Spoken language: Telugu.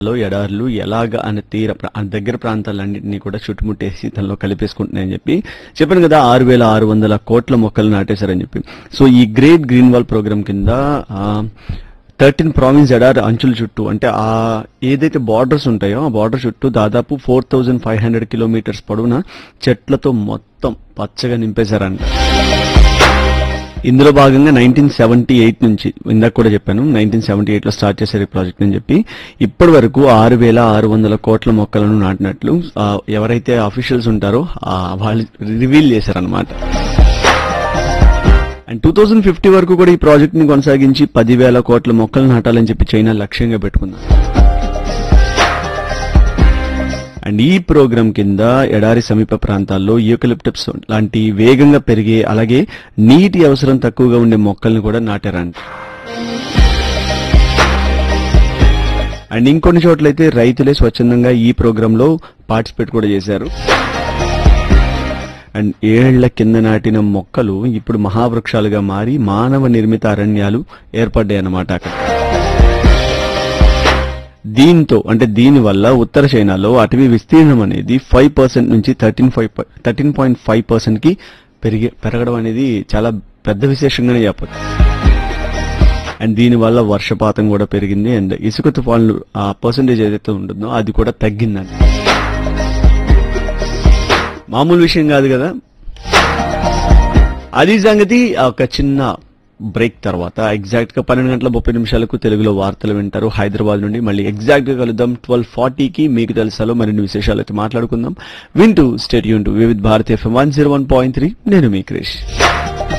లో ఎడారులు ఎలాగ అనే తీర ప్రా- ఆ దగ్గర ప్రాంతాలన్నింటినీ కూడా చుట్టుముట్టేసి తనలో కలిపేసుకుంటున్నాయని చెప్పి చెప్పాను కదా ఆరు వేల ఆరు వందల కోట్ల మొక్కలు నాటేశారని చెప్పి సో ఈ గ్రేట్ గ్రీన్ వాల్ ప్రోగ్రామ్ కింద థర్టీన్ ప్రావిన్స్ ఎడారి అంచుల చుట్టూ అంటే ఆ ఏదైతే బార్డర్స్ ఉంటాయో ఆ బార్డర్ చుట్టూ దాదాపు four thousand five hundred kilometres పొడవున చెట్లతో మొత్తం పచ్చగా నింపేశారంట ఇందులో భాగంగా నైన్టీన్ సెవెంటీ ఎయిట్ నుంచి ఇందాక కూడా చెప్పాను నైన్టీన్ సెవెంటీ ఎయిట్ లో స్టార్ట్ చేశారు ఈ ప్రాజెక్ట్ అని చెప్పి ఇప్పటి వరకు ఆరు వేల ఆరు వందల కోట్ల మొక్కలను నాటినట్లు ఆ, ఎవరైతే అఫీషియల్స్ ఉంటారో ఆ, వాళ్ళు రివీల్ చేశారనమాట అండ్ టూ థౌజండ్ ఫిఫ్టీ వరకు కూడా ఈ ప్రాజెక్ట్ ని కొనసాగించి పదివేల కోట్ల మొక్కలు నాటాలని చెప్పి చైనా లక్ష్యంగా పెట్టుకుంది అండ్ ఈ ప్రోగ్రాం కింద ఎడారి సమీప ప్రాంతాల్లో యూకలిప్టప్స్ లాంటి వేగంగా పెరిగే అలాగే నీటి అవసరం తక్కువగా ఉండే మొక్కల్ని కూడా నాటారంట అండ్ ఇంకొన్ని చోట్లయితే రైతులే స్వచ్ఛందంగా ఈ ప్రోగ్రామ్ లో పార్టిసిపేట్ కూడా చేశారు అండ్ ఏళ్ల కింద నాటిన మొక్కలు ఇప్పుడు మహావృక్షాలుగా మారి మానవ నిర్మిత అరణ్యాలు ఏర్పడ్డాయి అన్నమాట అక్కడ దీంతో అంటే దీని వల్ల ఉత్తర చైనాలో అటవీ విస్తీర్ణం అనేది ఫైవ్ పర్సెంట్ నుంచి thirteen five thirteen point five percent కి పెరిగి పెరగడం అనేది చాలా పెద్ద విశేషంగానే చెప్పచ్చు అండ్ దీని వల్ల వర్షపాతం కూడా పెరిగింది అండ్ ఇసుక తుఫాన్లు ఆ పర్సంటేజ్ ఏదైతే ఉంటుందో అది కూడా తగ్గిందండి మామూలు విషయం కాదు కదా అది సంగతి ఒక చిన్న బ్రేక్ తర్వాత ఎగ్జాక్ట్ గా పన్నెండు గంటల ముప్పై నిమిషాలకు తెలుగులో వార్తలు వింటారు హైదరాబాద్ నుండి మళ్ళీ ఎగ్జాక్ట్ గా కలుద్దాం ట్వెల్వ్ ఫార్టీకి మీకు తెలుసాలో మరిన్ని విశేషాలు అయితే మాట్లాడుకుందాం వింటూ stadium to Vividh Bharatiya FM one zero one point three నేను మీ క్రిష్